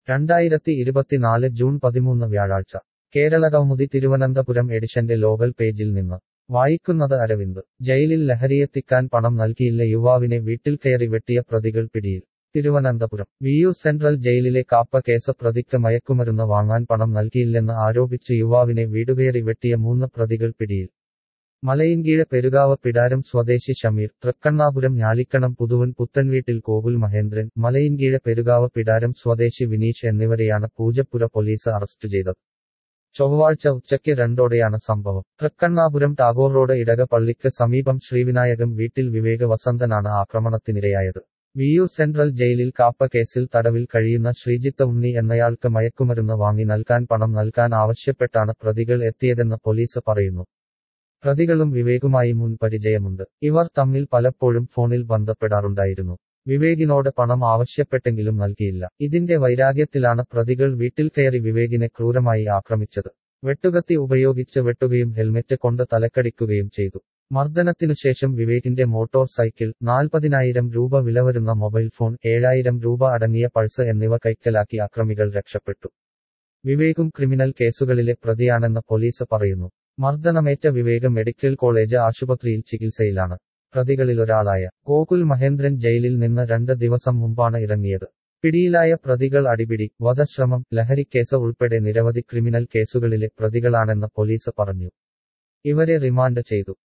രണ്ടായിരത്തി ഇരുപത്തിനാല് ജൂൺ പതിമൂന്ന് വ്യാഴാഴ്ച കേരളകൗമുദി തിരുവനന്തപുരം എഡിഷന്റെ ലോകൽ പേജിൽ നിന്ന് വായിക്കുന്നത് അരവിന്ദ് ജയിലിൽ ലഹരിയെത്തിക്കാൻ പണം നൽകിയില്ല യുവാവിനെ വീട്ടിൽ കയറി വെട്ടിയ പ്രതികൾ പിടിയിൽ തിരുവനന്തപുരം വിയു സെൻട്രൽ ജയിലിലെ കാപ്പ കേസ് പ്രതിക്ക് മയക്കുമരുന്ന് വാങ്ങാൻ പണം നൽകിയില്ലെന്ന് ആരോപിച്ച് യുവാവിനെ വീടുകയറി വെട്ടിയ മൂന്ന് പ്രതികൾ പിടിയിൽ മലയിൻകീഴ് പെരുകാവ് പിടാരം സ്വദേശി ഷമീർ തൃക്കണ്ണാപുരം ഞാലിക്കണം പുതുവൻ പുത്തൻവീട്ടിൽ കോകുൽ മഹേന്ദ്രൻ മലയിൻകീഴ് പെരുകാവ് പിടാരം സ്വദേശി വിനീഷ് എന്നിവരെയാണ് പൂജപ്പുര പോലീസ് അറസ്റ്റ് ചെയ്തത് ചൊവ്വാഴ്ച ഉച്ചയ്ക്ക് രണ്ടോടെയാണ് സംഭവം തൃക്കണ്ണാപുരം ടാഗോർ റോഡ് ഇടക പള്ളിക്ക് സമീപം ശ്രീവിനായകം വീട്ടിൽ വിവേക വസന്തനാണ് ആക്രമണത്തിനിരയായത് വിയു സെൻട്രൽ ജയിലിൽ കാപ്പ കേസിൽ തടവിൽ കഴിയുന്ന ശ്രീജിത്ത് ഉണ്ണി എന്നയാൾക്ക് മയക്കുമരുന്ന് വാങ്ങി നൽകാൻ പണം നൽകാൻ ആവശ്യപ്പെട്ടാണ് പ്രതികൾ എത്തിയതെന്ന് പോലീസ് പറയുന്നു പ്രതികളും വിവേകുമായി മുൻ പരിചയമുണ്ട് ഇവർ തമ്മിൽ പലപ്പോഴും ഫോണിൽ ബന്ധപ്പെടാറുണ്ടായിരുന്നു വിവേകിനോട് പണം ആവശ്യപ്പെട്ടെങ്കിലും നൽകിയില്ല ഇതിന്റെ വൈരാഗ്യത്തിലാണ് പ്രതികൾ വീട്ടിൽ കയറി വിവേകിനെ ക്രൂരമായി ആക്രമിച്ചത് വെട്ടുകത്തി ഉപയോഗിച്ച് വെട്ടുകയും ഹെൽമെറ്റ് കൊണ്ട് തലക്കടിക്കുകയും ചെയ്തു മർദ്ദനത്തിനുശേഷം വിവേകിന്റെ മോട്ടോർ സൈക്കിൾ നാൽപ്പതിനായിരം രൂപ വില വരുന്ന മൊബൈൽ ഫോൺ ഏഴായിരം രൂപ അടങ്ങിയ പൾസ് എന്നിവ കൈക്കലാക്കി അക്രമികൾ രക്ഷപ്പെട്ടു വിവേകും ക്രിമിനൽ കേസുകളിലെ പ്രതിയാണെന്ന് പോലീസ് പറയുന്നു മർദ്ദനമേറ്റ വിവേക് മെഡിക്കൽ കോളേജ് ആശുപത്രിയിൽ ചികിത്സയിലാണ് പ്രതികളിലൊരാളായ ഗോകുൽ മഹേന്ദ്രൻ ജയിലിൽ നിന്ന് രണ്ട് ദിവസം മുമ്പാണ് ഇറങ്ങിയത് പിടിയിലായ പ്രതികൾ അടിപിടി വധശ്രമം ലഹരിക്കേസ് ഉൾപ്പെടെ നിരവധി ക്രിമിനൽ കേസുകളിലെ പ്രതികളാണെന്ന് പോലീസ് പറഞ്ഞു ഇവരെ റിമാൻഡ് ചെയ്തു